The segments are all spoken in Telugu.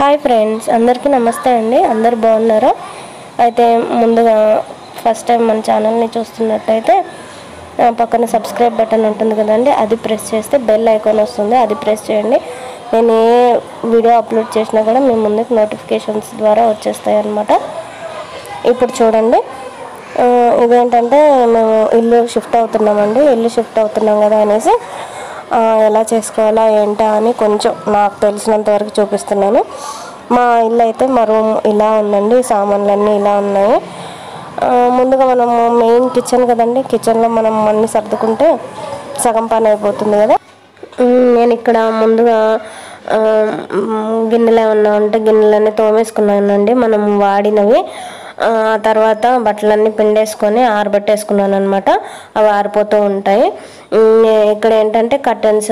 హాయ్ ఫ్రెండ్స్ అందరికీ నమస్తే అండి అందరు బాగున్నారా అయితే ముందుగా ఫస్ట్ టైం మన ఛానల్ని చూస్తున్నట్టయితే ఆ, పక్కన సబ్స్క్రైబ్ బటన్ ఉంటుంది కదండి అది ప్రెస్ చేస్తే బెల్ ఐకాన్ వస్తుంది అది ప్రెస్ చేయండి నేను ఏ వీడియో అప్లోడ్ చేసినా కూడా మీ ముందుకు నోటిఫికేషన్స్ ద్వారా వచ్చేస్తాయి అన్నమాట ఇప్పుడు చూడండి ఆ, ఇదేంటంటే మేము ఇల్లు షిఫ్ట్ అవుతున్నామండి ఇల్లు షిఫ్ట్ అవుతున్నాం కదా అనేసి ఆ, ఎలా చేసుకోవాలా ఏంటా అని కొంచెం నాకు తెలిసినంత వరకు చూపిస్తున్నాను మా ఇల్లు అయితే మా రూమ్ ఇలా ఉందండి సామాన్లన్నీ ఇలా ఉన్నాయి ఆ, ముందుగా మనం మెయిన్ కిచెన్ కదండి కిచెన్లో మనం అన్నీ సర్దుకుంటే సగం పని అయిపోతుంది కదా ఉమ్, నేను ఇక్కడ ముందుగా ఆ, మ్, గిన్నెలు ఏమన్నా ఉంటే గిన్నెలన్నీ తోమేసుకున్నానండి మనం వాడినవి ఆ ఆ తర్వాత బట్టలన్నీ పిండేసుకొని ఆరబెట్టేసుకున్నాను అనమాట అవి ఆరిపోతూ ఉంటాయి ఉమ్, ఇక్కడ ఏంటంటే కర్టన్స్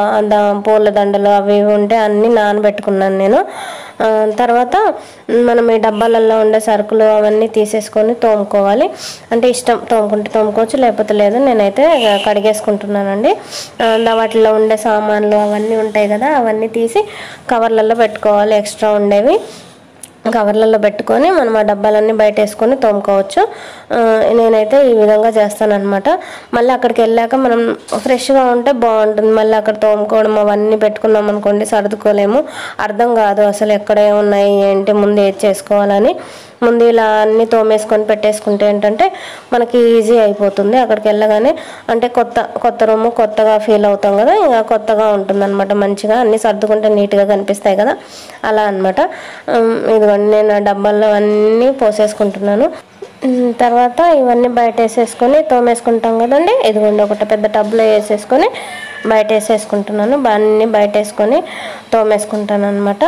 పూల దండలు అవి ఇవి ఉంటే అన్నీ నానబెట్టుకున్నాను నేను ఆ, తర్వాత మనం ఈ డబ్బాలలో ఉండే సరుకులు అవన్నీ తీసేసుకొని తోముకోవాలి అంటే ఇష్టం తోముకుంటే తోముకోవచ్చు లేకపోతే లేదు నేనైతే కడిగేసుకుంటున్నానండి ఆ, దా- వాటిలో ఉండే సామాన్లు అవన్నీ ఉంటాయి కదా అవన్నీ తీసి కవర్లలో పెట్టుకోవాలి ఎక్స్ట్రా ఉండేవి కవర్లలో పెట్టుకొని మనం ఆ డబ్బాలన్నీ బయట వేసుకొని తోముకోవచ్చు ఆ, నేనైతే ఈ విధంగా చేస్తానన్నమాట మళ్ళీ అక్కడికి వెళ్ళాక మనం ఫ్రెష్గా ఉంటే బాగుంటుంది మళ్ళీ అక్కడ తోముకోవడం అవన్నీ పెట్టుకున్నాం అనుకోండి సర్దుకోలేము అర్థం కాదు అసలు ఎక్కడ ఏమున్నాయి ఏంటి ముందు ఏది చేసుకోవాలని ముందు ఇలా అన్ని తోమేసుకొని పెట్టేసుకుంటే ఏంటంటే మనకి ఈజీ అయిపోతుంది అక్కడికి వెళ్ళగానే అంటే కొత్త కొత్త రూమ్ కొత్తగా ఫీల్ అవుతాం కదా ఇంకా కొత్తగా ఉంటుంది అనమాట మంచిగా అన్ని సర్దుకుంటే నీట్గా కనిపిస్తాయి కదా అలా అనమాట ఇదిగోండి నేను ఆ డబ్బాల్లో అన్నీ పోసేసుకుంటున్నాను ఉమ్, తర్వాత ఇవన్నీ బయట వేసేసుకొని తోమేసుకుంటాం కదండి ఇదిగోండి ఒకటి పెద్ద టబ్లో వేసేసుకొని బయట వేసేసుకుంటున్నాను అన్నీ బయట వేసుకొని తోమేసుకుంటాను అనమాట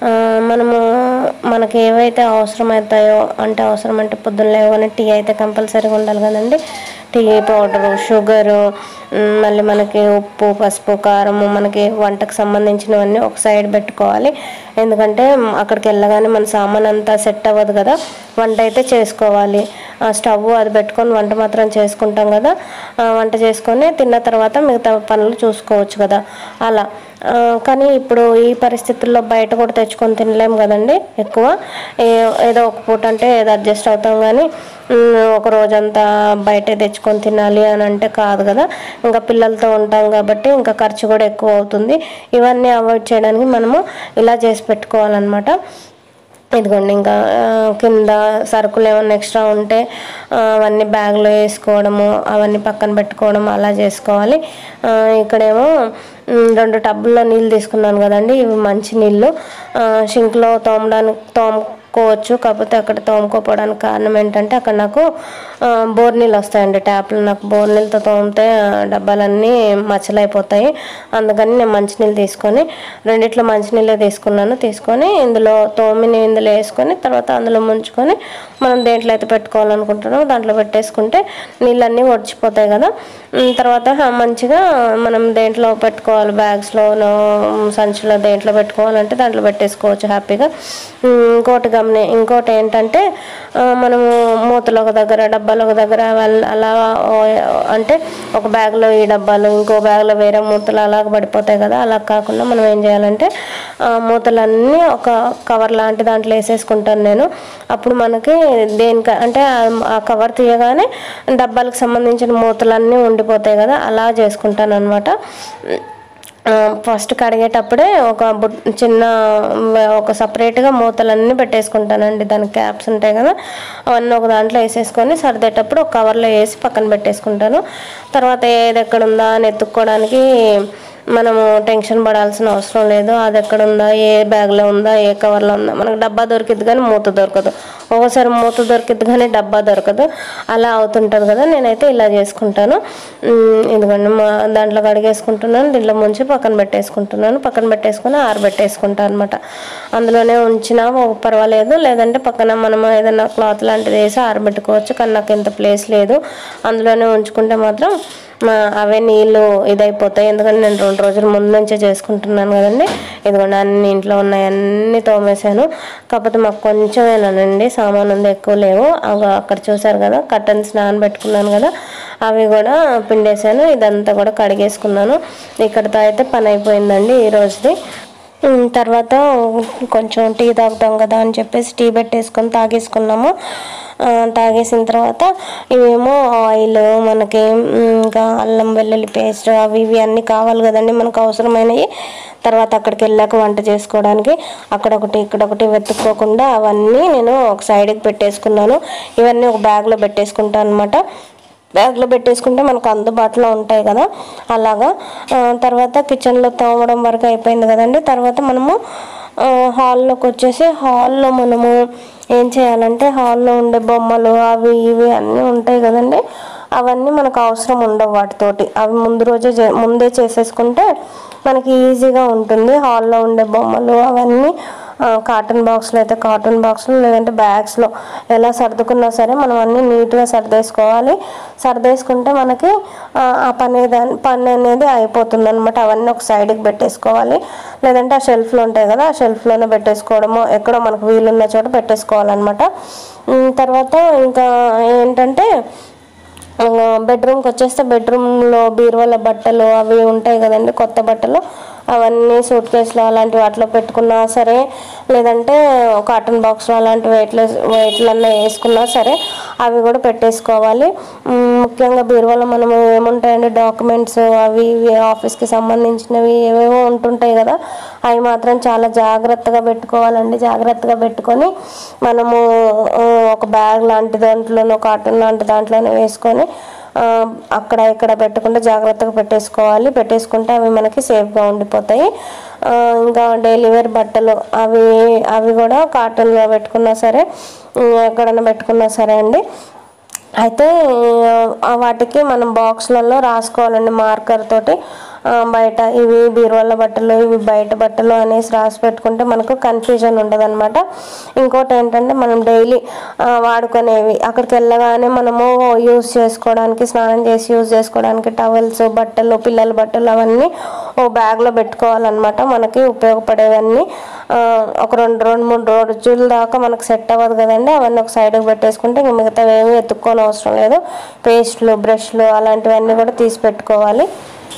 మనము మనకి ఏవైతే అవసరమవుతాయో అంటే అవసరం అంటే పొద్దున్న లేవగానే టీ అయితే కంపల్సరీగా ఉండాలి కదండి టీ పౌడరు షుగరు ఉమ్, మళ్ళీ మనకి ఉప్పు పసుపు కారము మనకి వంటకు సంబంధించినవన్నీ ఒక సైడ్ పెట్టుకోవాలి ఎందుకంటే మ్, అక్కడికి వెళ్ళగానే మన సామాన్ అంతా సెట్ అవ్వదు కదా వంట అయితే చేసుకోవాలి ఆ స్టవ్ అది పెట్టుకొని వంట మాత్రం చేసుకుంటాం కదా ఆ, వంట చేసుకొని తిన్న తర్వాత మిగతా పనులు చూసుకోవచ్చు కదా అలా ఆ, కానీ ఇప్పుడు ఈ పరిస్థితుల్లో బయట కూడా తెచ్చుకొని తినలేం కదండి ఎక్కువ ఏ- ఏదో ఒక పూట అంటే ఏదో అడ్జస్ట్ అవుతాం కానీ ఉమ్, ఒక రోజంతా బయట తెచ్చుకొని తినాలి అని అంటే కాదు కదా ఇంకా పిల్లలతో ఉంటాం కాబట్టి ఇంకా ఖర్చు కూడా ఎక్కువ అవుతుంది ఇవన్నీ అవాయిడ్ చేయడానికి మనము ఇలా చేసి పెట్టుకోవాలన్నమాట ఇదిగోండి ఇంకా ఆ, కింద సరుకులు ఏమైనా ఎక్స్ట్రా ఉంటే ఆ, అవన్నీ బ్యాగ్లో వేసుకోవడము అవన్నీ పక్కన పెట్టుకోవడం అలా చేసుకోవాలి ఆ, ఇక్కడేమో ఉమ్, రెండు టబ్బుల్లో నీళ్ళు తీసుకున్నాను కదండి ఇవి మంచి నీళ్ళు షింక్లో తోమడానికి తోముకోవచ్చు కాకపోతే అక్కడ తోముకోపోవడానికి కారణం ఏంటంటే అక్కడ నాకు ఆ, బోర్ నీళ్ళు వస్తాయండి ట్యాప్లు నాకు బోర్ నీళ్ళతో తోమితే ఆ, డబ్బాలన్నీ మచ్చలైపోతాయి అందుకని నేను మంచినీళ్ళు తీసుకొని రెండిట్లో మంచినీళ్ళే తీసుకున్నాను తీసుకొని ఇందులో తోమిని ఇందులో వేసుకొని తర్వాత అందులో ముంచుకొని మనం దేంట్లో అయితే పెట్టుకోవాలనుకుంటున్నామో దాంట్లో పెట్టేసుకుంటే నీళ్ళన్నీ ఒడిచిపోతాయి కదా ఉమ్, తర్వాత హ, మంచిగా మనం దేంట్లో పెట్టుకోవాలి బ్యాగ్స్లో సంచిలో దేంట్లో పెట్టుకోవాలంటే దాంట్లో పెట్టేసుకోవచ్చు హ్యాపీగా ఉమ్, ఇంకోటి గమని ఇంకోటి ఏంటంటే ఆ, మనము మూతలు ఒక దగ్గర డబ్బాలు ఒక దగ్గర వాళ్ళ- అలా ఓ, అంటే ఒక బ్యాగ్లో ఈ డబ్బాలు ఇంకో బ్యాగ్లో వేరే మూతలు అలాగ పడిపోతాయి కదా అలా కాకుండా మనం ఏం చేయాలంటే ఆ మూతలన్నీ ఒక కవర్ లాంటి దాంట్లో వేసేసుకుంటాను నేను అప్పుడు మనకి దేనికి అంటే ఆ- ఆ కవర్ తీయగానే డబ్బాలకు సంబంధించిన మూతలన్నీ ఉండిపోతాయి కదా అలా చేసుకుంటాను అనమాట ఫస్ట్ కడిగేటప్పుడే ఒక బుట్ చిన్న వ- ఒక సపరేట్గా మూతలన్నీ పెట్టేసుకుంటానండి దానికి క్యాప్స్ ఉంటాయి కదా అవన్నీ ఒక దాంట్లో వేసేసుకొని సర్దేటప్పుడు ఒక కవర్లో వేసి పక్కన పెట్టేసుకుంటాను తర్వాత ఏది ఎక్కడ ఉందా అని ఎత్తుక్కోవడానికి మనము టెన్షన్ పడాల్సిన అవసరం లేదు అది ఎక్కడ ఉందా ఏ బ్యాగ్లో ఉందా ఏ కవర్లో ఉందా మనకు డబ్బా దొరికిద్ది కానీ మూత దొరకదు ఒక్కోసారి మూత దొరికిద్ది కానీ డబ్బా దొరకదు అలా అవుతుంటుంది కదా నేనైతే ఇలా చేసుకుంటాను ఉమ్, ఇదిగోండి మా దాంట్లో కడిగేసుకుంటున్నాను దీంట్లో ముంచి పక్కన పెట్టేసుకుంటున్నాను పక్కన పెట్టేసుకొని ఆరబెట్టేసుకుంటాను అనమాట అందులోనే ఉంచినా ఓ పర్వాలేదు లేదంటే పక్కన మనం ఏదైనా క్లాత్ లాంటిది వేసి ఆరబెట్టుకోవచ్చు కానీ నాకు ఇంత ప్లేస్ లేదు అందులోనే ఉంచుకుంటే మాత్రం మా అవే నీళ్ళు ఇదైపోతాయి ఎందుకంటే నేను రెండు రోజుల ముందు నుంచే చేసుకుంటున్నాను కదండి ఇదిగోండి అన్ని ఇంట్లో ఉన్నాయి అన్నీ తోమేశాను కాకపోతే మాకు కొంచెమేనానండి సామాన్ ఉంది ఎక్కువ లేవు అగో అక్కడ చూసారు కదా కర్టన్స్ నానబెట్టుకున్నాను కదా అవి కూడా పిండేశాను ఇదంతా కూడా కడిగేసుకున్నాను ఇక్కడితో అయితే పని అయిపోయిందండి ఈ రోజుది ఉమ్, తర్వాత కొంచెం టీ తాగుతాం కదా అని చెప్పేసి టీ పెట్టేసుకొని తాగేసుకున్నాము ఆ, తాగేసిన తర్వాత ఇవేమో ఆయిల్ మనకి ఉమ్, ఇంకా అల్లం వెల్లుల్లి పేస్ట్ అవి ఇవి అన్నీ కావాలి కదండి మనకు అవసరమైనవి తర్వాత అక్కడికి వెళ్ళాక వంట చేసుకోవడానికి అక్కడ ఒకటి ఇక్కడ ఒకటి వెతుక్కోకుండా అవన్నీ నేను ఒక సైడ్కి పెట్టేసుకున్నాను ఇవన్నీ ఒక బ్యాగ్లో పెట్టేసుకుంటాను అనమాట బ్యాగ్లో పెట్టేసుకుంటే మనకు అందుబాటులో ఉంటాయి కదా అలాగా ఆ, తర్వాత కిచెన్లో తోమడం వరకు అయిపోయింది కదండి తర్వాత మనము ఆ, హాల్లోకి వచ్చేసి హాల్లో మనము ఏం చేయాలంటే హాల్లో ఉండే బొమ్మలు అవి ఇవి అన్నీ ఉంటాయి కదండి అవన్నీ మనకు అవసరం ఉండవు వాటితోటి అవి ముందు రోజే చే- ముందే చేసేసుకుంటే మనకి ఈజీగా ఉంటుంది హాల్లో ఉండే బొమ్మలు అవన్నీ ఆ, కాటన్ బాక్స్లో అయితే కాటన్ బాక్స్లో లేదంటే బ్యాగ్స్లో ఎలా సర్దుకున్నా సరే మనం అన్నీ నీట్గా సర్దేసుకోవాలి సర్దేసుకుంటే మనకి ఆ, ఆ పని దాని పని అనేది అయిపోతుంది అనమాట అవన్నీ ఒక సైడ్కి పెట్టేసుకోవాలి లేదంటే ఆ షెల్ఫ్లు ఉంటాయి కదా ఆ షెల్ఫ్లోనే పెట్టేసుకోవడము ఎక్కడో మనకు వీలున్న చోట పెట్టేసుకోవాలన్నమాట ఉమ్, తర్వాత ఇంకా ఏంటంటే బెడ్రూమ్కి వచ్చేస్తే బెడ్రూమ్లో బీరువాల బట్టలు అవి ఉంటాయి కదండి కొత్త బట్టలు అవన్నీ సూట్ కేసులో అలాంటి వాటిలో పెట్టుకున్నా సరే లేదంటే కాటన్ బాక్స్లో అలాంటి వెయిట్లో వెయిట్లన్నా వేసుకున్నా సరే అవి కూడా పెట్టేసుకోవాలి మ్, ముఖ్యంగా బీరువాలో మనం ఏముంటాయండి డాక్యుమెంట్స్ అవి ఇవి ఆఫీస్కి సంబంధించినవి ఏవేవో ఉంటుంటాయి కదా అవి మాత్రం చాలా జాగ్రత్తగా పెట్టుకోవాలండి జాగ్రత్తగా పెట్టుకొని మనము ఆ, ఒక బ్యాగ్ లాంటి దాంట్లోనో కాటన్ లాంటి దాంట్లోనే వేసుకొని ఆ, అక్కడ ఇక్కడ పెట్టకుండా జాగ్రత్తగా పెట్టేసుకోవాలి పెట్టేసుకుంటే అవి మనకి సేఫ్గా ఉండిపోతాయి ఆ, ఇంకా డైలీ వేర్ బట్టలు అవి అవి కూడా కాటన్లో పెట్టుకున్నా సరే ఉమ్, ఎక్కడైనా పెట్టుకున్నా సరే అండి అయితే ఆ, వాటికి మనం బాక్స్లలో రాసుకోవాలండి మార్కర్ తోటి ఆ, బయట ఇవి బీరువాల బట్టలు ఇవి బయట బట్టలు అనేసి రాసి పెట్టుకుంటే మనకు కన్ఫ్యూజన్ ఉండదు అనమాట ఇంకోటి ఏంటంటే మనం డైలీ వాడుకునేవి అక్కడికి వెళ్ళగానే మనము యూస్ చేసుకోవడానికి స్నానం చేసి యూజ్ చేసుకోవడానికి టవల్స్ బట్టలు పిల్లల బట్టలు అవన్నీ ఓ బ్యాగ్లో పెట్టుకోవాలన్నమాట మనకి ఉపయోగపడేవన్నీ ఆ, ఒక రెండు రెండు మూడు రోజుల దాకా మనకు సెట్ అవ్వదు కదండి అవన్నీ ఒక సైడ్కి పెట్టేసుకుంటే ఇంక మిగతావి ఏమీ ఎత్తుక్కోని అవసరం లేదు పేస్ట్లు బ్రష్లు అలాంటివన్నీ కూడా తీసి పెట్టుకోవాలి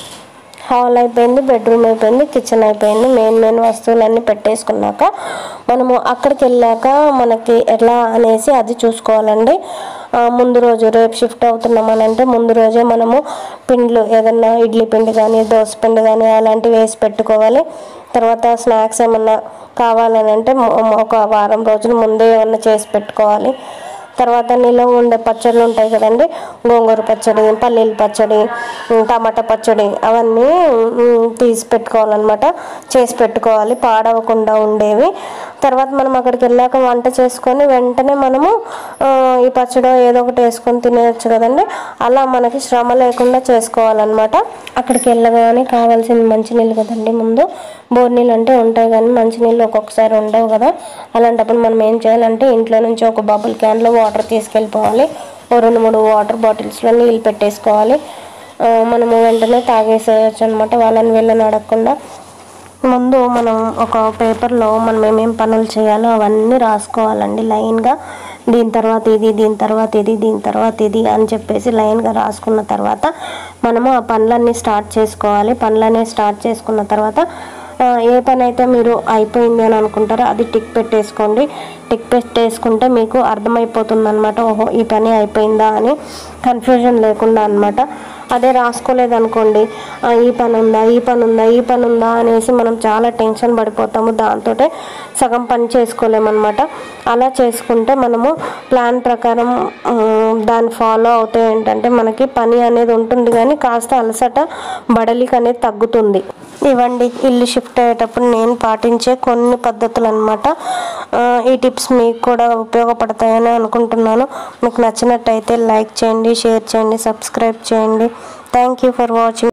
హాల్ అయిపోయింది బెడ్రూమ్ అయిపోయింది కిచెన్ అయిపోయింది మెయిన్ మెయిన్ వస్తువులన్నీ పెట్టేసుకున్నాక మనము అక్కడికి వెళ్ళాక మనకి ఎలా అనేసి అది చూసుకోవాలండి ఆ, ముందు రోజు రేపు షిఫ్ట్ అవుతున్నామని అంటే ముందు రోజే మనము పిండ్లు ఏదన్నా ఇడ్లీ పిండి కానీ దోశ పిండి కానీ అలాంటివి వేసి పెట్టుకోవాలి తర్వాత స్నాక్స్ ఏమన్నా కావాలని అంటే మొ- ఒక వారం రోజుల ముందే ఏమన్నా చేసి పెట్టుకోవాలి తర్వాత నిలవ ఉండే పచ్చళ్ళు ఉంటాయి కదండి గోంగూర పచ్చడి పల్లీల పచ్చడి ఉమ్, టమాటా పచ్చడి అవన్నీ ఉమ్, తీసి పెట్టుకోవాలన్నమాట చేసి పెట్టుకోవాలి పాడవకుండా ఉండేవి తర్వాత మనం అక్కడికి వెళ్ళాక వంట చేసుకొని వెంటనే మనము ఆ, ఈ పచ్చడి ఏదో ఒకటి వేసుకొని తినేయచ్చు కదండి అలా మనకి శ్రమ లేకుండా చేసుకోవాలన్నమాట అక్కడికి వెళ్ళగానే కావాల్సింది మంచినీళ్ళు కదండి ముందు బోర్ నీళ్ళు అంటే ఉంటాయి కానీ మంచినీళ్ళు ఒక్కొక్కసారి ఉండవు కదా అలాంటప్పుడు మనం ఏం చేయాలంటే ఇంట్లో నుంచి ఒక బబుల్ క్యాన్లో వాటర్ తీసుకెళ్ళిపోవాలి ఓ రెండు మూడు వాటర్ బాటిల్స్లో నీళ్ళు పెట్టేసుకోవాలి ఆ, మనము వెంటనే తాగేసేయచ్చు అనమాట వాళ్ళని వీళ్ళని అడగకుండా ముందు మనం ఒక పేపర్లో మనం ఏమేం పనులు చేయాలో అవన్నీ రాసుకోవాలండి లైన్గా దీని తర్వాత ఇది దీని తర్వాత ఇది దీని తర్వాత ఇది అని చెప్పేసి లైన్గా రాసుకున్న తర్వాత మనము ఆ పనులన్నీ స్టార్ట్ చేసుకోవాలి పనులన్నీ స్టార్ట్ చేసుకున్న తర్వాత ఆ, ఏ పని అయితే మీరు అయిపోయింది అని అనుకుంటారో అది టిక్ పెట్టేసుకోండి టిక్ పెట్టేసుకుంటే మీకు అర్థమైపోతుంది అనమాట ఓహో ఈ పని అయిపోయిందా అని కన్ఫ్యూజన్ లేకుండా అనమాట అదే రాసుకోలేదు అనుకోండి ఆ, ఈ పని ఉందా ఈ పని ఉందా ఈ పని ఉందా అనేసి మనం చాలా టెన్షన్ పడిపోతాము దాంతో సగం పని చేసుకోలేమన్నమాట అలా చేసుకుంటే మనము ప్లాన్ ప్రకారం ఆ, దాన్ని ఫాలో అవుతే ఏంటంటే మనకి పని అనేది ఉంటుంది కానీ కాస్త అలసట బడలిక అనేది తగ్గుతుంది ఇవ్వండి ఇల్లు షిఫ్ట్ అయ్యేటప్పుడు నేను పాటించే కొన్ని పద్ధతులు అనమాట ఈ టిప్స్ మీకు కూడా ఉపయోగపడతాయని అనుకుంటున్నాను మీకు నచ్చినట్టయితే లైక్ చేయండి షేర్ చేయండి సబ్స్క్రైబ్ చేయండి థ్యాంక్ యూ ఫర్ వాచింగ్